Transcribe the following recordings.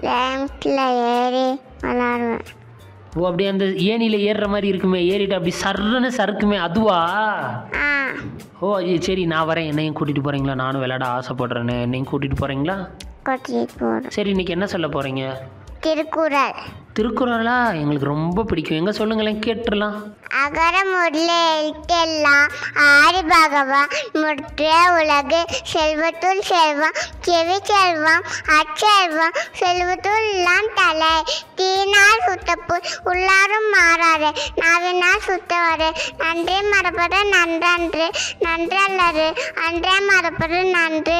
ரேம்ஸில் ஏறி விளாடுவேன் ஓ அப்படியே அந்த ஏணியில் ஏறுற மாதிரி இருக்குமே ஏறிட்டு அப்படி சர்ன்னு சறுக்குமே அதுவா ஆ ஓ ஐயோ, சரி நான் வரேன் என்னையும் கூட்டிகிட்டு போகிறீங்களா நானும் விளையாட ஆசைப்படுறேன்னு என்னையும் கூட்டிகிட்டு போகிறீங்களா கூட்டிகிட்டு போகிறோம் சரி இன்னைக்கு என்ன சொல்ல போகிறீங்க திருக்குறள் திருக்குறளா எங்களுக்கு ரொம்ப பிடிக்கும் எங்கே சொல்லுங்களேன் கேட்டுடலாம் அகர முதல எழுத்தெல்லாம் ஆதி பகவான் முற்ற உலகு செல்வத்துள் செல்வம் செவி செல்வம் அச்செல்வம் செல்வத்துள் எல்லாம் தலை தீனால் சுத்தப்பு உள்ளாரும் மாறாது நாவினால் சுத்தவரு நன்றே மறப்பது நன்றன்று நன்றல்லது அன்றே மறப்பது நன்று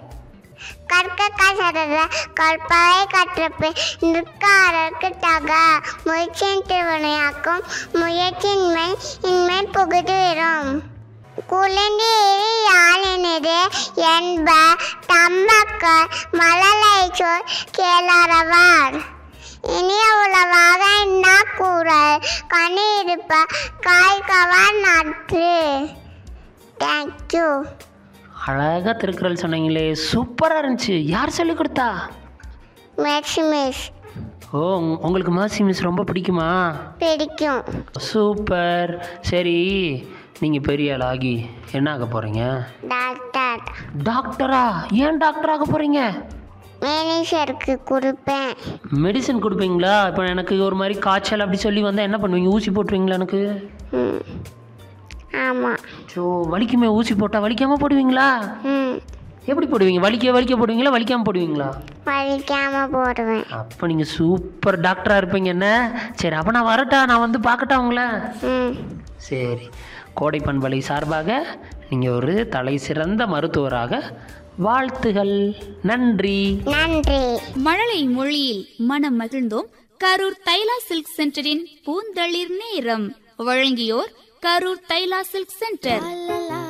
கற்க கசடத கற்பாயை கற்றப்பு நிற்காரருக்கு தக முயற்சியின் திருவினையாக்கும் முயற்சியின்மை இன்மை புகுதுவிடும் குளிர்ந்து யாழினது என்ப தம்மக்கள் மழலை சொல் கேளாரவார் இனிய உளவாக என்ன கூறல் கனி இருப்ப காய்கவார் நற்று தேங்க்யூ அழகாக திருக்குறள் சொன்னீங்களே சூப்பராக இருந்துச்சு யார் சொல்லி கொடுத்தா மேக்ஸி மிஸ் ஓ உங்க- உங்களுக்கு மாசி மிஸ் ரொம்ப பிடிக்குமா பிடிக்கும் சூப்பர் சரி நீங்கள் பெரிய ஆளாகி என்ன ஆக போகிறீங்க டாக்டர் டாக்டரா ஏன் டாக்டர் ஆக போகிறீங்க மேனேஜருக்கு கொடுப்பேன் மெடிசன் கொடுப்பீங்களா இப்போ எனக்கு ஒரு மாதிரி காய்ச்சல் அப்படி சொல்லி வந்தால் என்ன பண்ணுவீங்க ஊசி போட்டுருவீங்களா எனக்கு ம் ஆமாம் ஸோ வலிக்குமே ஊசி போட்டால் வலிக்காமல் போடுவீங்களா ம் எப்படி போடுவீங்க வலிக்க வலிக்க போடுவீங்களா வலிக்காமல் போடுவீங்களா வலிக்காமல் போடுவேன் அப்போ நீங்கள் சூப்பர் டாக்டராக இருப்பீங்க என்ன சரி அப்போ நான் வரட்டா நான் வந்து பார்க்கட்டா உங்களை ம் சரி கோடை பண்பலை சார்பாக நீங்கள் ஒரு தலை சிறந்த மருத்துவராக வாழ்த்துகள் நன்றி நன்றி மழலை மொழியில் மனம் மகிழ்ந்தோம் கரூர் தைலா சில்க் சென்டரின் பூந்தளிர் நேரம் வழங்கியோர் கரூர் தைலா சில்க் சென்டர்